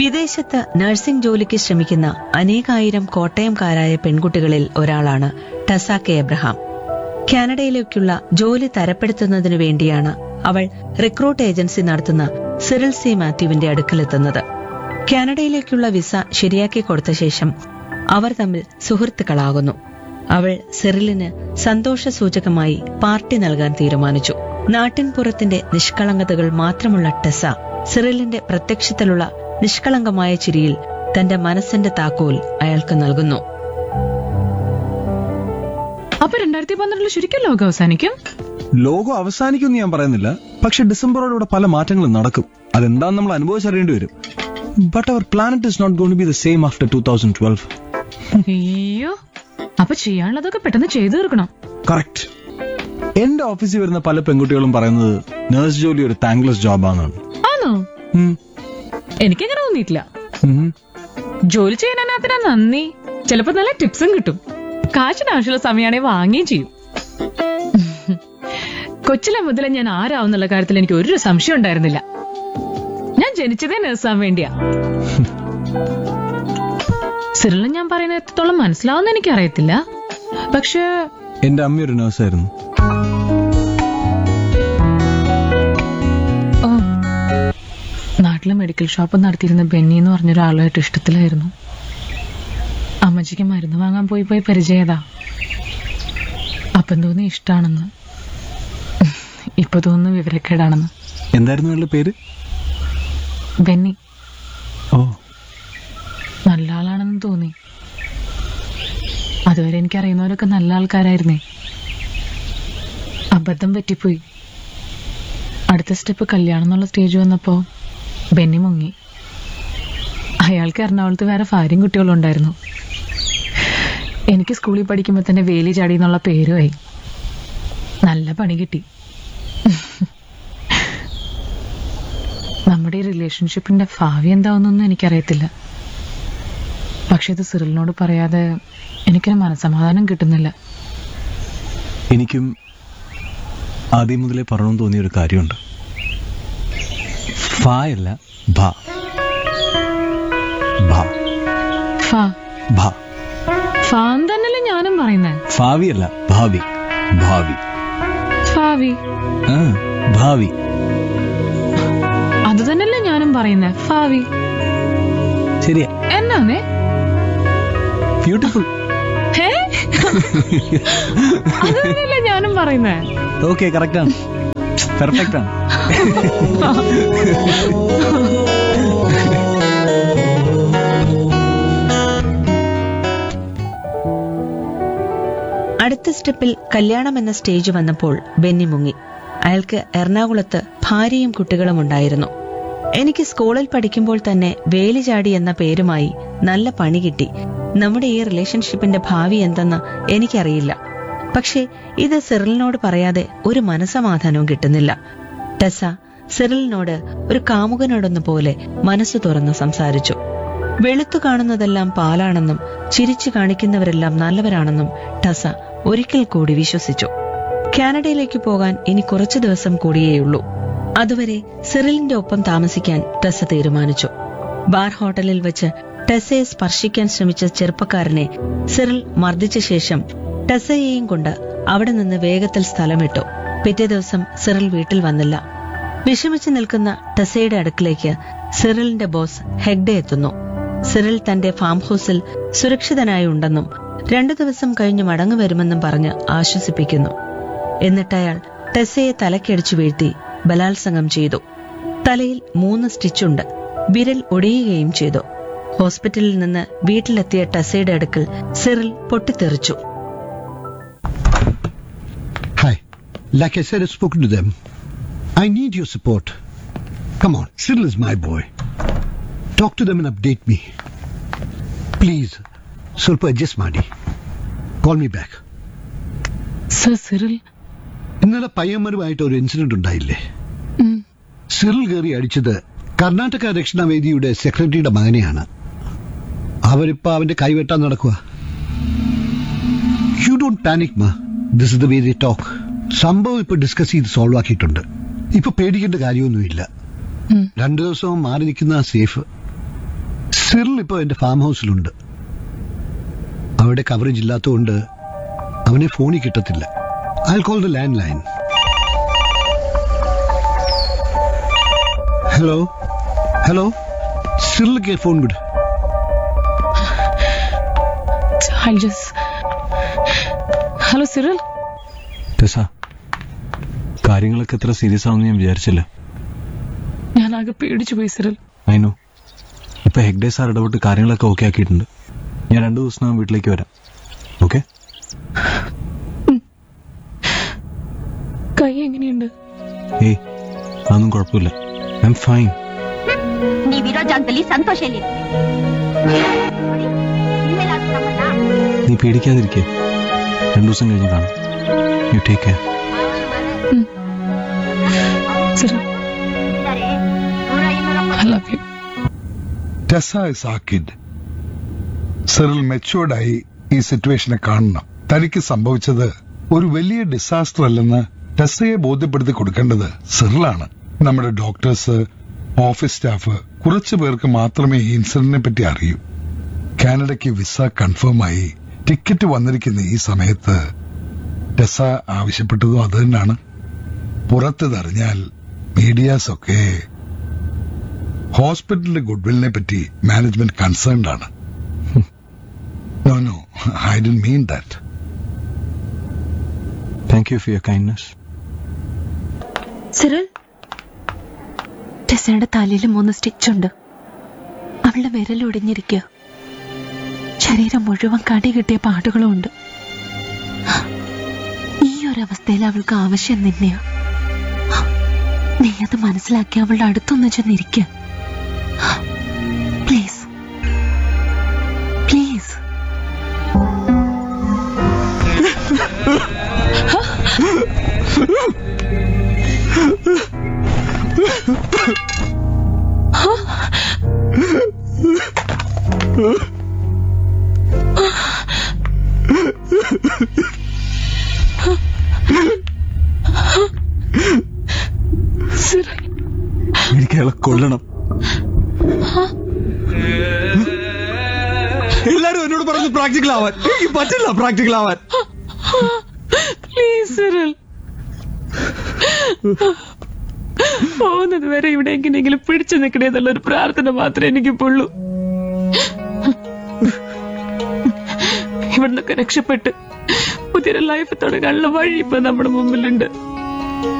വിദേശത്ത് നഴ്സിംഗ് ജോലിക്ക് ശ്രമിക്കുന്ന അനേകായിരം കോട്ടയംകാരായ പെൺകുട്ടികളിൽ ഒരാളാണ് ടസ കെ എബ്രഹാം കാനഡയിലേക്കുള്ള ജോലി തരപ്പെടുത്തുന്നതിനു വേണ്ടിയാണ് അവൾ റിക്രൂട്ട് ഏജൻസി നടത്തുന്ന സിറിൽ സി മാത്യുവിന്റെ അടുക്കലെത്തുന്നത് കാനഡയിലേക്കുള്ള വിസ ശരിയാക്കി കൊടുത്ത ശേഷം അവർ തമ്മിൽ സുഹൃത്തുക്കളാകുന്നു അവൾ സിറിലിന് സന്തോഷസൂചകമായി പാർട്ടി നൽകാൻ തീരുമാനിച്ചു നാട്ടിൻപുറത്തിന്റെ നിഷ്കളങ്കതകൾ മാത്രമുള്ള ടെസ സിറിലിന്റെ പ്രത്യക്ഷത്തിലുള്ള നിഷ്കളങ്കമായ ചിരിയിൽ തന്റെ മനസ്സിന്റെ താക്കോൽ അയാൾക്ക് നൽകുന്നു അപ്പൊ രണ്ടായിരത്തി പന്ത്രണ്ടില് ശരിക്കും ലോകം അവസാനിക്കും ലോകം അവസാനിക്കുമെന്ന് ഞാൻ പറയുന്നില്ല പക്ഷെ ഡിസംബറോടുകൂടെ പല മാറ്റങ്ങളും നടക്കും അതെന്താന്ന് നമ്മൾ അനുഭവിച്ചറിയേണ്ടി വരും but our planet is not gone be the same after two thousand twelve അയ്യോ അപ്പൊ ചെയ്യാനുള്ളതൊക്കെ പെട്ടെന്ന് ചെയ്തു തീർക്കണം കറക്റ്റ് എന്റെ ഓഫീസിൽ വരുന്ന പല പെൺകുട്ടികളും പറയുന്നത് നഴ്സ് ജോലി ഒരു താങ്ക്ലെസ് ജോബാണെന്നാണ് ആണോ ഉം. എനിക്കങ്ങനെ തോന്നിയിട്ടില്ല ഉം. ജോലി ചെയ്യാനതിനാ നന്ദി ചിലപ്പോ നല്ല ടിപ്സും കിട്ടും കാശിന് ആവശ്യമുള്ള സമയമാണെങ്കിൽ വാങ്ങുകയും ചെയ്യും കൊച്ചിലെ മുതലേ ഞാൻ ആരാവുന്നുള്ള കാര്യത്തിൽ എനിക്ക് ഒരു സംശയം ഉണ്ടായിരുന്നില്ല ഞാൻ ജനിച്ചതേ നഴ്സാൻ വേണ്ടിയാ സിറിലും ഞാൻ പറയുന്ന എത്രത്തോളം മനസ്സിലാവുന്ന എനിക്കറിയത്തില്ല പക്ഷെ എന്റെ അമ്മ ഒരു നഴ്സായിരുന്നു ഓ നാട്ടിലെ മെഡിക്കൽ ഷോപ്പ് നടത്തിയിരുന്ന ബെന്നി എന്ന് പറഞ്ഞൊരാളുമായിട്ട് ഇഷ്ടത്തിലായിരുന്നു അമ്മച്ചിക്ക് മരുന്ന് വാങ്ങാൻ പോയി പോയി പരിചയതാ അപ്പം തോന്നി ഇഷ്ടാണെന്ന് ഇപ്പൊ തോന്നുന്നു വിവരക്കേടാണെന്ന് എന്തായിരുന്നു അവളുടെ പേര് ബെന്നി ഓ നല്ല ആളാണെന്ന് തോന്നി അതുവരെ എനിക്കറിയുന്നവരൊക്കെ നല്ല ആൾക്കാരായിരുന്നേ അബദ്ധം പറ്റിപ്പോയി അടുത്ത സ്റ്റെപ്പ് കല്യാണം എന്നുള്ള സ്റ്റേജ് വന്നപ്പോ ബെന്നി മുങ്ങി അയാൾക്ക് എറണാകുളത്ത് വേറെ ഭാര്യയും കുട്ടികളും ഉണ്ടായിരുന്നു എനിക്ക് സ്കൂളിൽ പഠിക്കുമ്പോൾ തന്നെ വേലി ചാടി എന്നുള്ള പേരുമായി നല്ല പണി കിട്ടി നമ്മുടെ ഈ റിലേഷൻഷിപ്പിന്റെ ഭാവി എന്താവുന്നൊന്നും എനിക്കറിയത്തില്ല പക്ഷെ ഇത് സിറിലിനോട് പറയാതെ എനിക്കൊരു മനസമാധാനം കിട്ടുന്നില്ല എനിക്കും ആദ്യം മുതലേ പറയണമെന്ന് തോന്നിയ ഒരു കാര്യമുണ്ട് ഫ അല്ല ഭ ഭ ഫാ ഭ ഫാൻ തന്നെയല്ലേ ഞാനും പറയുന്നേ ഭാവി അല്ല ഭാവി ഭാവി ഫാവി ആ ഭാവി അത് തന്നെയല്ലേ ഞാനും പറയുന്നേ ഫാവി ശരിയാ എന്നാന്നേ ബ്യൂട്ടിഫുൾ ഹേ അത് തന്നെയല്ലേ ഞാനും പറയുന്നേ ഓക്കെ കറക്റ്റ് ആണ് പെർഫെക്റ്റ് ആണ് അടുത്ത സ്റ്റെപ്പിൽ കല്യാണം എന്ന സ്റ്റേജ് വന്നപ്പോൾ ബെന്നി മുങ്ങി അയാൾക്ക് എറണാകുളത്ത് ഭാര്യയും കുട്ടികളും ഉണ്ടായിരുന്നു എനിക്ക് സ്കൂളിൽ പഠിക്കുമ്പോൾ തന്നെ വേലിചാടി എന്ന പേരുമായി നല്ല പണി കിട്ടി നമ്മുടെ ഈ റിലേഷൻഷിപ്പിന്റെ ഭാവി എന്തെന്ന് എനിക്കറിയില്ല പക്ഷേ ഇത് സിറിലിനോട് പറയാതെ ഒരു മനസമാധാനവും കിട്ടുന്നില്ല ടെസ സിറിലിനോട് ഒരു കാമുകനോടൊന്ന പോലെ മനസ്സു തുറന്ന് സംസാരിച്ചു വെളുത്തു കാണുന്നതെല്ലാം പാലാണെന്നും ചിരിച്ചു കാണിക്കുന്നവരെല്ലാം നല്ലവരാണെന്നും ടസ ഒരിക്കൽ കൂടി വിശ്വസിച്ചു കാനഡയിലേക്ക് പോകാൻ ഇനി കുറച്ചു ദിവസം കൂടിയേയുള്ളൂ അതുവരെ സിറിലിന്റെ ഒപ്പം താമസിക്കാൻ ടെസ തീരുമാനിച്ചു ബാർ ഹോട്ടലിൽ വെച്ച് ടെസയെ സ്പർശിക്കാൻ ശ്രമിച്ച ചെറുപ്പക്കാരനെ സിറിൽ മർദ്ദിച്ച ശേഷം ടെസയെയും കൊണ്ട് അവിടെ നിന്ന് വേഗത്തിൽ സ്ഥലം വിട്ടു പിറ്റേ ദിവസം സിറിൽ വീട്ടിൽ വന്നില്ല വിഷമിച്ചു നിൽക്കുന്ന ടെസയുടെ അടുക്കിലേക്ക് സിറിലിന്റെ ബോസ് ഹെഗ്ഡെ എത്തുന്നു സിറിൽ തന്റെ ഫാം ഹൗസിൽ സുരക്ഷിതനായി ഉണ്ടെന്നും രണ്ടു ദിവസം കഴിഞ്ഞ് മടങ്ങു വരുമെന്നും പറഞ്ഞ് ആശ്വസിപ്പിക്കുന്നു എന്നിട്ട് അയാൾ ടെസയെ തലക്കടിച്ചു വീഴ്ത്തി ബലാത്സംഗം ചെയ്തു തലയിൽ മൂന്ന് സ്റ്റിച്ചുണ്ട് വിരൽ ഒടിയുകയും ചെയ്തു ഹോസ്പിറ്റലിൽ നിന്ന് വീട്ടിലെത്തിയ ടെസയുടെ അടുക്കൽ സിറിൽ പൊട്ടിത്തെറിച്ചു Hi. Like I said, I've spoken to them. I need your support. Come on, Cyril is my boy. Talk to them and update me. Please, ಸ್ವಲ್ಪ adjust ಮಾಡಿ Call me back. Sir Cyril ഇന്നലെ പയ്യന്മാരുമായിട്ട് ഒരു incident ഉണ്ടായില്ലേ ഉം. Cyril കയറി അടിച്ചത് കർണാടക ദക്ഷിണവേദിയുടെ സെക്രട്ടറിയുടെ മകനെയാണ് അവരിപ്പോ അവന്റെ കൈവെട്ടാൻ നടക്കുക യു ഡോണ്ട് പാനിക് മാ this is the way they talk സംഭവം ഇപ്പൊ ഡിസ്കസ് ചെയ്ത് സോൾവ് ആക്കിയിട്ടുണ്ട് ഇപ്പൊ പേടിക്കേണ്ട കാര്യമൊന്നുമില്ല ഉം. രണ്ടു ദിവസവും മാറി നിൽക്കുന്ന സേഫ് സിറിൽ ഇപ്പോൾ എന്റെ ഫാം ഹൗസിലുണ്ട് അവിടെ കവറേജ് ഇല്ലാത്തതുകൊണ്ട് അവനെ ഫോണിൽ കിട്ടത്തില്ല I call the land line hello hello സിറിലേക്ക് ഫോൺ വിട് I'll just... ഹലോ സിറിൽ ടെസ കാര്യങ്ങളൊക്കെ എത്ര സീരിയസ് ആവുമെന്ന് ഞാൻ വിചാരിച്ചില്ല ഞാൻ ആകെ പേടിച്ചു പോയി സിറിൽ അതിനു ഇപ്പൊ ഹെഗ്ഡേ സാർ ഇടപെട്ട് കാര്യങ്ങളൊക്കെ ഓക്കെ ആക്കിയിട്ടുണ്ട് ഞാൻ രണ്ടു ദിവസം വീട്ടിലേക്ക് വരാം ഓക്കെ കൈ എങ്ങനെയുണ്ട് ഏയ് അതൊന്നും കുഴപ്പമില്ല ഐ എം ಫೈನ್ ನೀವಿರೋ ಜಾಗದಲ್ಲಿ ಸಂತೋಷ ಇಲ್ಲಿ ಇನ್ಮೇಲಾದ್ರೂ ನಮ್ಮನ್ನ നീ പേടിക്കാതിരിക്കേ രണ്ടു ദിവസം കഴിഞ്ഞ് കാണാം യു ടേക്ക് കെയർ സിറിൽ ಇದ್ದಾರೆ ನೂರ ಇನ್ನೂರ I love you Tessa is a kid Cyril മെച്ചുവേർഡായി ഈ സിറ്റുവേഷനെ കാണണം തനിക്ക് സംഭവിച്ചത് ഒരു വലിയ ഡിസാസ്റ്റർ അല്ലെന്ന് ടെസയെ ബോധ്യപ്പെടുത്തി കൊടുക്കേണ്ടത് സെറിലാണ് നമ്മുടെ ഡോക്ടേഴ്സ് ഓഫീസ് സ്റ്റാഫ് കുറച്ചു പേർക്ക് മാത്രമേ ഈ ഇൻസിഡന്റിനെ പറ്റി അറിയൂ കാനഡയ്ക്ക് വിസ കൺഫേം ആയി ടിക്കറ്റ് വന്നിരിക്കുന്ന ഈ സമയത്ത് ടെസ ആവശ്യപ്പെട്ടതും അത് തന്നെയാണ് പുറത്തിതറിഞ്ഞാൽ മീഡിയാസ് ഒക്കെ ഹോസ്പിറ്റലിന്റെ ഗുഡ്വില്ലിനെ പറ്റി മാനേജ്മെന്റ് കൺസേൺഡ് ആണ് no no I did mean that thank you for your kindness Cyril ടെസയുടെ തലയിൽ മൂന്ന് സ്റ്റിച്ച് ഉണ്ട് അവളുടെ വിരൽ ഒടിഞ്ഞിരിക്കുക ശരീരം മുഴുവൻ കടി കിട്ടിയ പാടുകളും ഉണ്ട് ഈ ഒരവസ്ഥയിൽ അവൾക്ക് ആവശ്യം നിന്നെയാ നീ അത് മനസ്സിലാക്കി അവളുടെ അടുത്തൊന്ന് ചെന്നിരിക്കുക പ്ലീസ് പ്ലീസ് സിറിൽ എനിക്ക് അയാളെ കൊല്ലണം എല്ലാരും എന്നോട് പറഞ്ഞു പ്രാക്ടിക്കൽ ആവാൻ എനിക്ക് പറ്റില്ല പ്രാക്ടിക്കൽ ആവാൻ പ്ലീസ് സിറിൽ പോകുന്നത് വരെ ഇവിടെ എങ്ങനെയെങ്കിലും പിടിച്ചു നിൽക്കണേ എന്നുള്ള ഒരു പ്രാർത്ഥന മാത്രമേ എനിക്കിപ്പുള്ളൂ ഇവിടുന്നൊക്കെ രക്ഷപ്പെട്ട് പുതിയൊരു ലൈഫ് തുടങ്ങാനുള്ള വഴി ഇപ്പൊ നമ്മുടെ മുമ്പിലുണ്ട്